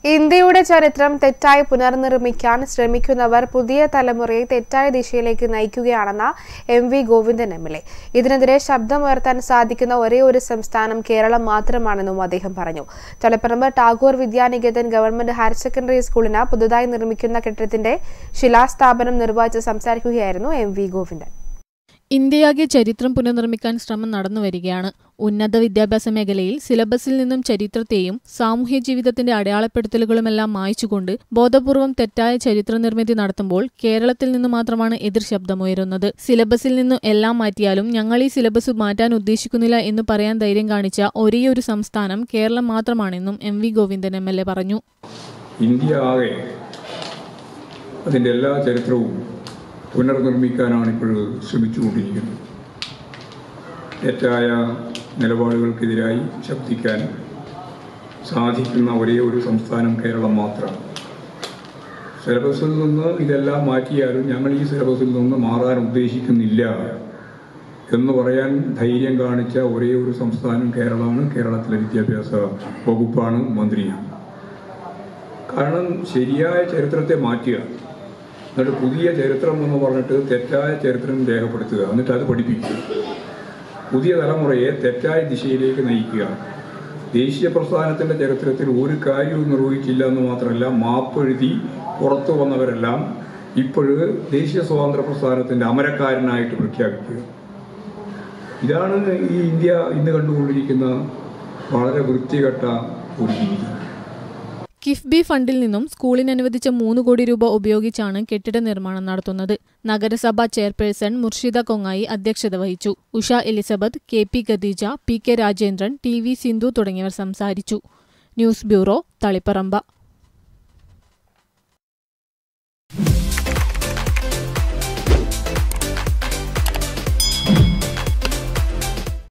ഇന്ത്യയുടെ ചരിത്രം തെറ്റായി പുനർനിർമ്മിക്കാൻ ശ്രമിക്കുന്നവർ പുതിയ തലമുറയെ തെറ്റായ ദിശയിലേക്ക് നയിക്കുകയാണെന്ന M V Govindan M L A ഇതിനെതിരെ ശബ്ദമുയർത്താൻ സാധിക്കുന്ന ഒരേ ഒരു സംസ്ഥാനം കേരളം മാത്രമാണെന്നും അദ്ദേഹം പറഞ്ഞു Taliparamba Tagore Vidyaniketan government higher secondary സ്കൂളിന് പുതുതായി നിർമ്മിക്കുന്ന കെട്ടിടത്തിന്റെ ശിലാസ്ഥാപനം നിർവഹിച്ച് സംസാരിക്കുകയായിരുന്നു എം വി ഗോവിന്ദൻ ഇന്ത്യയാകെ ചരിത്രം പുനർനിർമ്മിക്കാൻ ശ്രമം നടന്നുവരികയാണ് ഉന്നത വിദ്യാഭ്യാസ മേഖലയിൽ സിലബസിൽ നിന്നും ചരിത്രത്തെയും സാമൂഹ്യ ജീവിതത്തിന്റെ അടയാളപ്പെടുത്തലുകളുമെല്ലാം മായ്ച്ചുകൊണ്ട് ബോധപൂർവം തെറ്റായ ചരിത്ര നിർമ്മിതി നടത്തുമ്പോൾ കേരളത്തിൽ നിന്ന് മാത്രമാണ് എതിർ ശബ്ദമുയരുന്നത് സിലബസിൽ നിന്നും എല്ലാം മാറ്റിയാലും ഞങ്ങൾ ഈ സിലബസ് മാറ്റാൻ ഉദ്ദേശിക്കുന്നില്ല എന്ന് പറയാൻ ധൈര്യം കാണിച്ച ഒരേയൊരു സംസ്ഥാനം കേരളം മാത്രമാണെന്നും M V Govindan M L A പറഞ്ഞു ഇന്ത്യ ആകെ അതിൻ്റെ എല്ലാ ചരിത്രവും പുനർനിർമ്മിക്കാനാണ് ഇപ്പോൾ ശ്രമിച്ചുകൊണ്ടിരിക്കുന്നത് തെറ്റായ നിലപാടുകൾക്കെതിരായി ശബ്ദിക്കാൻ സാധിക്കുന്ന ഒരേ ഒരു സംസ്ഥാനം കേരളം മാത്രമാണ് സിലബസിൽ നിന്ന് ഇതെല്ലാം മാറ്റിയാലും ഞങ്ങൾ ഈ സിലബസിൽ നിന്ന് മാറാൻ ഉദ്ദേശിക്കുന്നില്ല എന്ന് പറയാൻ ധൈര്യം കാണിച്ച ഒരേ ഒരു സംസ്ഥാനം കേരളമാണ് കേരളത്തിലെ വിദ്യാഭ്യാസ വകുപ്പാണ് മന്ത്രിയാണ് കാരണം ശരിയായ ചരിത്രത്തെ മാറ്റുക എന്നിട്ട് പുതിയ ചരിത്രം എന്ന് പറഞ്ഞിട്ട് തെറ്റായ ചരിത്രം രേഖപ്പെടുത്തുക എന്നിട്ട് അത് പഠിപ്പിക്കുക പുതിയ തലമുറയെ തെറ്റായ ദിശയിലേക്ക് നയിക്കുക ദേശീയ പ്രസ്ഥാനത്തിന്റെ ചരിത്രത്തിൽ ഒരു കാര്യവും നിർവഹിച്ചില്ല എന്ന് മാത്രമല്ല മാപ്പെഴുതി പുറത്തു വന്നവരെല്ലാം ഇപ്പോഴ് ദേശീയ സ്വാതന്ത്ര്യ പ്രസ്ഥാനത്തിന്റെ അമരക്കാരനായിട്ട് പ്രഖ്യാപിക്കുക ഇതാണ് ഈ ഇന്ത്യ ഇന്ന് കണ്ടുകൊണ്ടിരിക്കുന്ന വളരെ വൃത്തികെട്ട ഒരു രീതി കിഫ്ബി ഫണ്ടിൽ നിന്നും സ്കൂളിന് അനുവദിച്ച മൂന്ന് കോടി രൂപ ഉപയോഗിച്ചാണ് കെട്ടിട നിർമ്മാണം നടത്തുന്നത് നഗരസഭാ ചെയർപേഴ്സൺ മുർഷിദ കൊങ്ങായി അധ്യക്ഷത വഹിച്ചു Usha Elizabeth K P Khadeeja P K Rajendran T V Sindhu തുടങ്ങിയവർ സംസാരിച്ചു ന്യൂസ് ബ്യൂറോ തളിപ്പറമ്പ